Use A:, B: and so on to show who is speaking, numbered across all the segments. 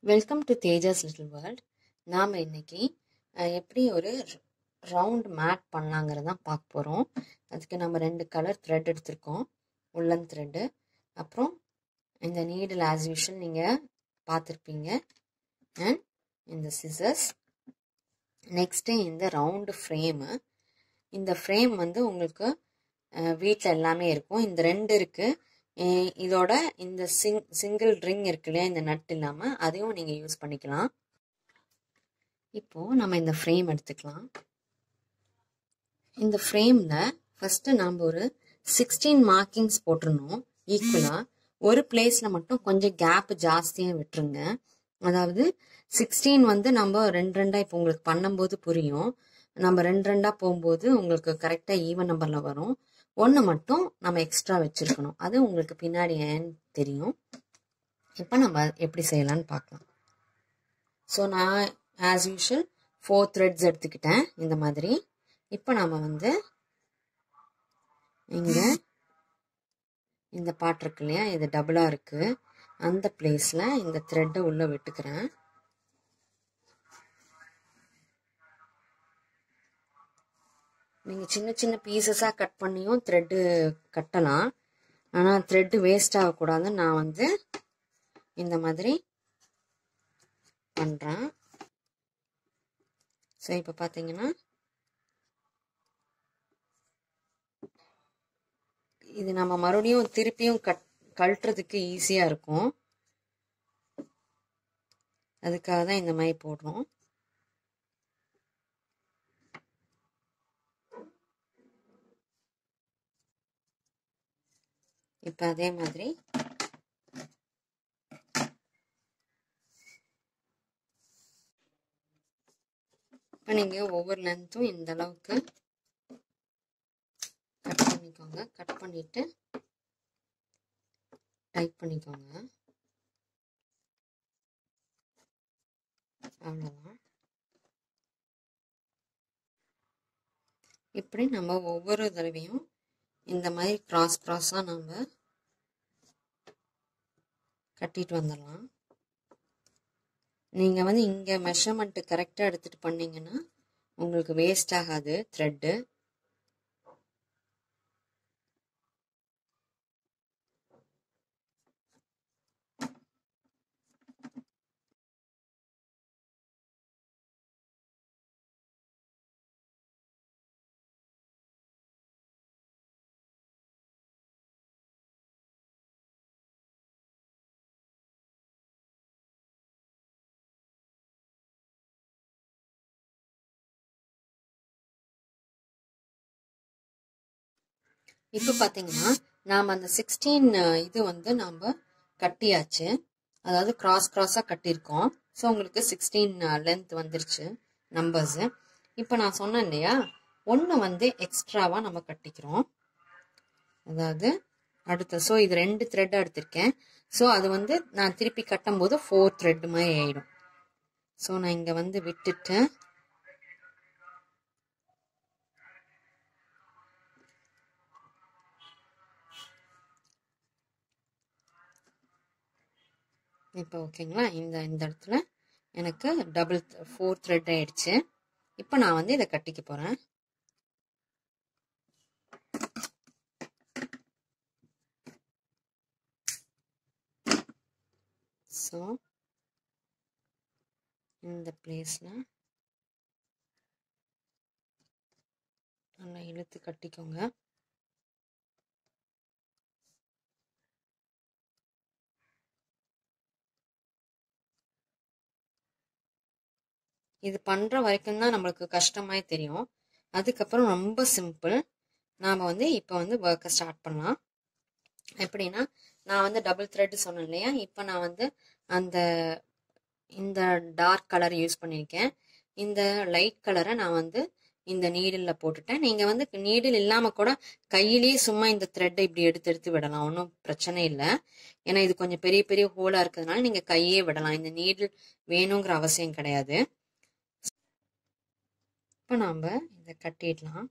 A: welcome to Teja's little world நாம் இன்னைக்கு அஹ், எப்படி ஒரு ரவுண்ட் மேட் பண்ணலாங்கிறது தான் பார்க்க போகிறோம் அதுக்கு நம்ம ரெண்டு கலர் த்ரெட் எடுத்திருக்கோம் உள்ளன் த்ரெட்டு அப்புறம் இந்த நீடில் ஆஸ் யூஷுவல் நீங்கள் பார்த்துருப்பீங்க அண்ட் இந்த சிசர்ஸ் நெக்ஸ்ட்டு இந்த ரவுண்டு ஃப்ரேமு இந்த ஃப்ரேம் வந்து உங்களுக்கு வீட்டில் எல்லாமே இருக்கும் இந்த ரெண்டு இருக்குது இதோட இந்த சிங் சிங்கிள் ரிங் இருக்கு இல்லையா இந்த நட் இல்லாமல் அதையும் நீங்கள் யூஸ் பண்ணிக்கலாம் இப்போது நம்ம இந்த ஃப்ரேம் எடுத்துக்கலாம் இந்த ஃப்ரேமில் ஃபஸ்ட்டு நாம் ஒரு சிக்ஸ்டீன் மார்க்கிங்ஸ் போட்டிருந்தோம் ஈக்குவலாக ஒரு பிளேஸில் மட்டும் கொஞ்சம் கேப் ஜாஸ்தியாக விட்டுருங்க அதாவது சிக்ஸ்டீன் வந்து நம்ம ரெண்டு ரெண்டாக இப்போ உங்களுக்கு பண்ணும்போது புரியும் நம்ம ரெண்டு ரெண்டாக போகும்போது உங்களுக்கு கரெக்டாக ஈவன் நம்பரில் வரும் ஒன்று மட்டும் நம்ம எக்ஸ்ட்ரா வச்சுருக்கணும் அது உங்களுக்கு பின்னாடி ஏன்னு தெரியும் இப்போ நம்ம எப்படி செய்யலாம்னு பார்க்கலாம் ஸோ நான் ஆஸ் யூஷுவல் ஃபோர் த்ரெட்ஸ் எடுத்துக்கிட்டேன் இந்த மாதிரி இப்போ நம்ம வந்து இங்கே இந்த பாட்டு இருக்கு இல்லையா இது டபுளாக இருக்குது அந்த பிளேஸில் இந்த த்ரெட்டை உள்ளே விட்டுக்கிறேன் நீங்கள் சின்ன சின்ன பீசஸாக கட் பண்ணியும் த்ரெட்டு கட்டலாம் ஆனால் த்ரெட்டு வேஸ்ட் ஆகக்கூடாதுன்னு நான் வந்து இந்த மாதிரி பண்ணுறேன் ஸோ இப்போ பார்த்தீங்கன்னா இது நம்ம மறுபடியும் திருப்பியும் கட் கழட்டுறதுக்கு ஈஸியாக இருக்கும் அதுக்காக தான் இந்த மாதிரி போடுறோம் இப்போ அதே மாதிரி இப்போ நீங்கள் ஒவ்வொரு லென்த்தும் இந்த அளவுக்கு கட் பண்ணிக்கோங்க கட் பண்ணிவிட்டு டைட் பண்ணிக்கோங்க அவ்வளோதான் இப்படி நம்ம ஒவ்வொரு தடவையும் இந்த மாதிரி கிராஸ் கிராஸாக நம்ம கட்டிட்டு வந்துடலாம் நீங்கள் வந்து இங்கே மெஷர்மெண்ட்டு கரெக்டாக எடுத்துகிட்டு பண்ணீங்கன்னா உங்களுக்கு வேஸ்ட் ஆகாது த்ரெட்டு இப்போ பார்த்தீங்கன்னா நாம் அந்த சிக்ஸ்டீன் இது வந்து நாம் கட்டியாச்சு அதாவது கிராஸ் கிராஸாக கட்டியிருக்கோம் ஸோ உங்களுக்கு சிக்ஸ்டீன் லென்த் வந்துருச்சு நம்பர்ஸு இப்போ நான் சொன்னேன் இல்லையா ஒன்று வந்து எக்ஸ்ட்ராவாக நம்ம கட்டிக்கிறோம் அதாவது அடுத்த ஸோ இது ரெண்டு த்ரெட் எடுத்திருக்கேன் ஸோ அது வந்து நான் திருப்பி கட்டும்போது ஃபோர் த்ரெட் மாதிரி ஆயிடும் ஸோ நான் இங்கே வந்து விட்டுட்டு இப்போ ஓகேங்களா இந்த இந்த இடத்துல எனக்கு டபுள் ஃபோர் த்ரெட் ஆயிடுச்சு இப்போ நான் வந்து இதை கட்டிக்க போகிறேன் ஸோ இந்த பிளேஸில் நல்லா இழுத்து கட்டிக்கோங்க இது பண்ணுற வரைக்கும் தான் நம்மளுக்கு கஷ்டமாய் தெரியும் அதுக்கப்புறம் ரொம்ப சிம்பிள் நாம் வந்து இப்போ வந்து ஒர்க்கை ஸ்டார்ட் பண்ணலாம் எப்படின்னா நான் வந்து டபுள் த்ரெட் சொன்னேன் இல்லையா இப்போ நான் வந்து அந்த இந்த டார்க் கலர் யூஸ் பண்ணியிருக்கேன் இந்த லைட் கலரை நான் வந்து இந்த நீடில் போட்டுட்டேன் நீங்கள் வந்து நீடில் இல்லாமல் கூட கையிலேயே சும்மா இந்த த்ரெட்டை இப்படி எடுத்து எடுத்து விடலாம் ஒன்றும் பிரச்சனை இல்லை ஏன்னா இது கொஞ்சம் பெரிய பெரிய ஹோலாக இருக்கிறதுனால நீங்கள் கையே விடலாம் இந்த நீடில் வேணுங்கிற அவசியம் கிடையாது இப்போ நாம் இதை கட்டிடலாம்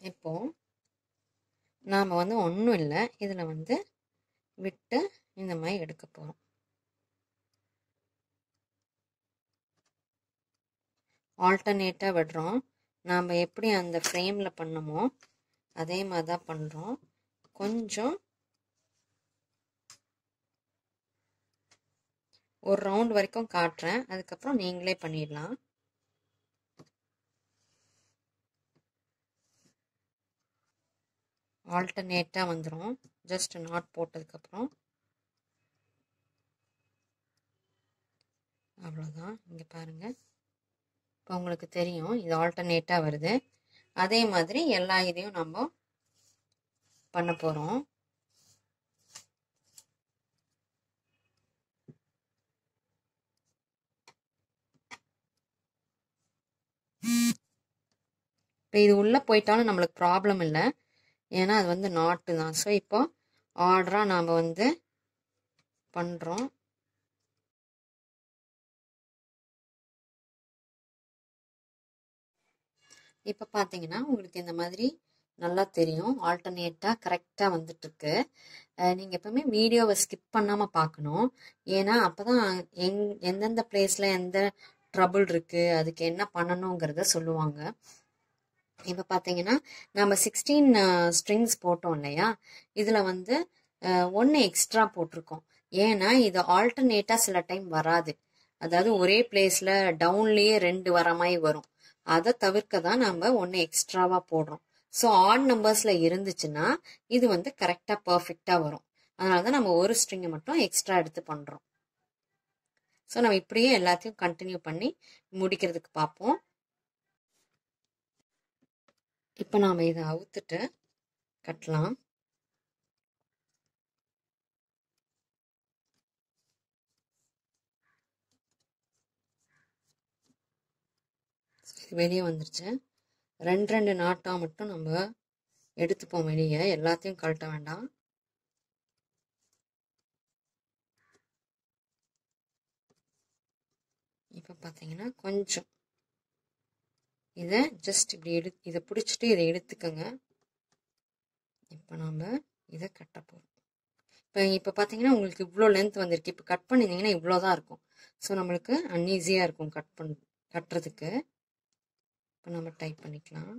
A: இப்போ நாம் வந்து ஒன்றும் இல்லை இதில் வந்து விட்டு இந்த மாதிரி எடுக்க போகிறோம் ஆல்டர்னேட்டாக விடுறோம் நாம் எப்படி அந்த ஃப்ரேமில் பண்ணமோ அதே மாதிரி தான் பண்ணுறோம் கொஞ்சம் ஒரு ரவுண்ட் வரைக்கும் காட்டுறேன் அதுக்கப்புறம் நீங்களே பண்ணிடலாம் ஆல்டர்னேட்டாக வந்துடும் ஜஸ்ட் நாட் போட்டதுக்கப்புறம் அவ்வளோதான் இங்கே பாருங்கள் இப்போ உங்களுக்கு தெரியும் இது ஆல்டர்னேட்டாக வருது அதே மாதிரி எல்லா இதையும் நம்ம பண்ண போகிறோம் இப்போ இது உள்ளே போயிட்டாலும் நம்மளுக்கு ப்ராப்ளம் இல்லை ஏன்னா அது வந்து நாட்டு தான் ஸோ இப்போ ஆர்டராக நாம் வந்து பண்ணுறோம் இப்போ பார்த்தீங்கன்னா உங்களுக்கு இந்த மாதிரி நல்லா தெரியும் ஆல்டர்னேட்டாக கரெக்டாக வந்துட்டுருக்கு நீங்கள் எப்பவுமே வீடியோவை ஸ்கிப் பண்ணாமல் பார்க்கணும் ஏன்னா அப்போ தான் எங் எந்தெந்த பிளேஸில் எந்த ட்ரபுள் இருக்குது அதுக்கு என்ன பண்ணணுங்கிறத சொல்லுவாங்க இப்போ பார்த்தீங்கன்னா நம்ம சிக்ஸ்டீன் ஸ்ட்ரிங்ஸ் போட்டோம் இல்லையா இதில் வந்து ஒன்று எக்ஸ்ட்ரா போட்டிருக்கோம் ஏன்னா இது ஆல்டர்னேட்டாக சில டைம் வராது அதாவது ஒரே பிளேஸில் டவுன்லேயே ரெண்டு வர மாதிரி வரும் அதை தவிர்க்க தான் நம்ம ஒன்று எக்ஸ்ட்ராவாக போடுறோம் ஸோ ஆட் நம்பர்ஸில் இருந்துச்சுன்னா இது வந்து கரெக்டாக பர்ஃபெக்டாக வரும் அதனால தான் நம்ம ஒரு ஸ்ட்ரிங்கை மட்டும் எக்ஸ்ட்ரா எடுத்து பண்ணுறோம் ஸோ நம்ம இப்படியே எல்லாத்தையும் கண்டினியூ பண்ணி முடிக்கிறதுக்கு பார்ப்போம் இப்போ நாம் இதை அவுத்துட்டு கட்டலாம் வெளியே வந்துருச்சு ரெண்டு ரெண்டு நாட்டாக மட்டும் நம்ம எடுத்துப்போம் வெளியே எல்லாத்தையும் கழட்ட வேண்டாம் இப்போ பார்த்தீங்கன்னா கொஞ்சம் இதை ஜஸ்ட் இப்படி எடு இதை பிடிச்சிட்டு இதை எடுத்துக்கோங்க இப்போ நாம் இதை கட்ட போகிறோம் இப்போ இப்போ பார்த்தீங்கன்னா உங்களுக்கு இவ்வளோ லென்த் வந்திருக்கு இப்போ கட் பண்ணியிருந்தீங்கன்னா இவ்வளோ தான் இருக்கும் ஸோ நம்மளுக்கு அன்ஈஸியாக இருக்கும் கட் பண் கட்டுறதுக்கு இப்போ நம்ம டைப் பண்ணிக்கலாம்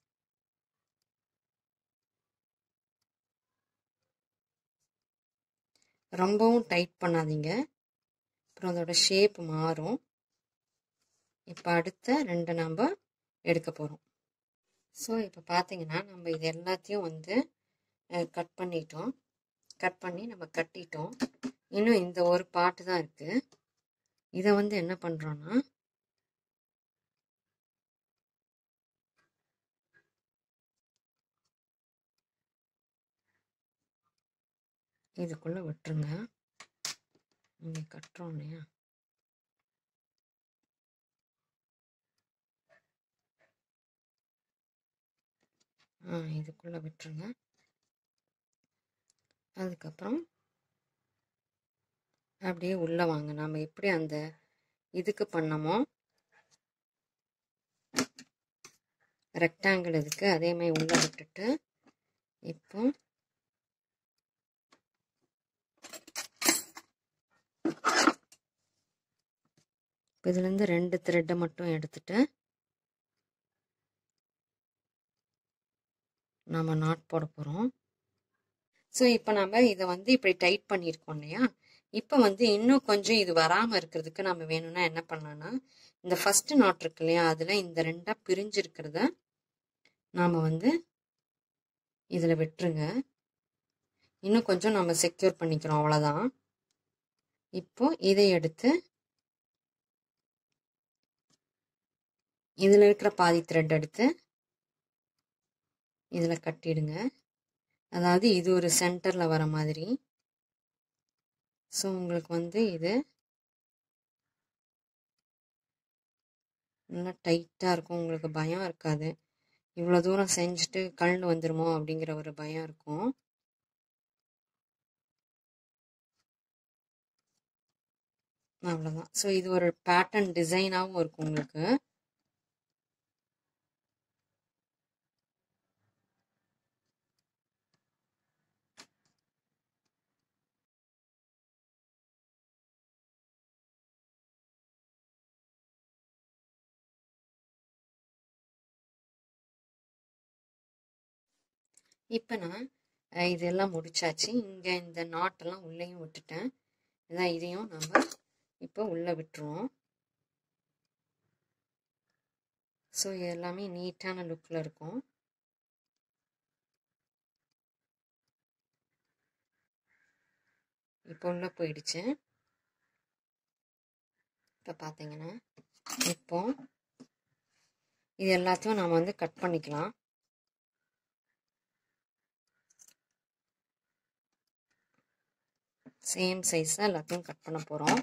A: ரொம்பவும் டைட் பண்ணாதீங்க அப்புறம் அதோட ஷேப் மாறும் இப்போ அடுத்த ரெண்டு நம்ம எடுக்க போகிறோம் ஸோ இப்போ பார்த்தீங்கன்னா நம்ம இது எல்லாத்தையும் வந்து கட் பண்ணிட்டோம் கட் பண்ணி நம்ம கட்டிட்டோம் இன்னும் இந்த ஒரு பாட்டு தான் இருக்குது இதை வந்து என்ன பண்ணுறோன்னா இதுக்குள்ளே விட்டுருங்க நீங்கள் கட்டுறோம் இல்லையா ஆ இதுக்குள்ளே விட்டுருங்க அதுக்கப்புறம் அப்படியே உள்ளே வாங்க நாம் எப்படி அந்த இதுக்கு பண்ணமோ ரெக்டாங்கிள் இதுக்கு அதே மாதிரி உள்ளே விட்டுட்டு இப்போ இப்போ இதுலேருந்து ரெண்டு த்ரெட்டை மட்டும் எடுத்துட்டு நம்ம நாட் போட போகிறோம் ஸோ இப்போ நம்ம இதை வந்து இப்படி டைட் பண்ணியிருக்கோம் இல்லையா இப்போ வந்து இன்னும் கொஞ்சம் இது வராமல் இருக்கிறதுக்கு நம்ம வேணும்னா என்ன பண்ணலாம்னா இந்த ஃபஸ்ட்டு நாட் இருக்கு இல்லையா அதில் இந்த ரெண்டாக பிரிஞ்சிருக்கிறத நாம் வந்து இதில் விட்டுருங்க இன்னும் கொஞ்சம் நம்ம செக்யூர் பண்ணிக்கிறோம் அவ்வளோதான் இப்போ இதை எடுத்து இதில் இருக்கிற பாதி த்ரெட் எடுத்து இதில் கட்டிடுங்க அதாவது இது ஒரு சென்டரில் வர மாதிரி ஸோ உங்களுக்கு வந்து இது நல்லா டைட்டாக இருக்கும் உங்களுக்கு பயம் இருக்காது இவ்வளோ தூரம் செஞ்சுட்டு கழண்டு வந்துருமோ அப்படிங்கிற ஒரு பயம் இருக்கும் அவ்வளோதான் ஸோ இது ஒரு பேட்டர்ன் டிசைனாகவும் இருக்கும் உங்களுக்கு இப்போ நான் அஹ், இதெல்லாம் முடிச்சாச்சு இங்கே இந்த நாட்டெல்லாம் உள்ளேயும் விட்டுட்டேன் இதான் இதையும் நம்ம இப்போ உள்ளே விட்டுருவோம் ஸோ இது எல்லாமே நீட்டான லுக்கில் இருக்கும் இப்போ உள்ளே போயிடுச்சு இப்போ பார்த்தீங்கன்னா இப்போ இது எல்லாத்தையும் நாம் வந்து கட் பண்ணிக்கலாம் சேம் சைஸில் எல்லாத்தையும் கட் பண்ண போகிறோம்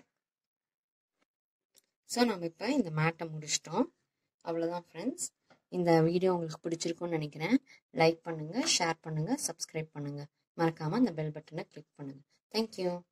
A: ஸோ நம்ம இப்போ இந்த மேட்டை முடிச்சிட்டோம் அவ்வளோதான் ஃப்ரெண்ட்ஸ் இந்த வீடியோ உங்களுக்கு பிடிச்சிருக்கும்னு நினைக்கிறேன் லைக் பண்ணுங்கள் ஷேர் பண்ணுங்கள் சப்ஸ்கிரைப் பண்ணுங்கள் மறக்காமல் அந்த பெல் பட்டனை கிளிக் பண்ணுங்கள் தேங்க்யூ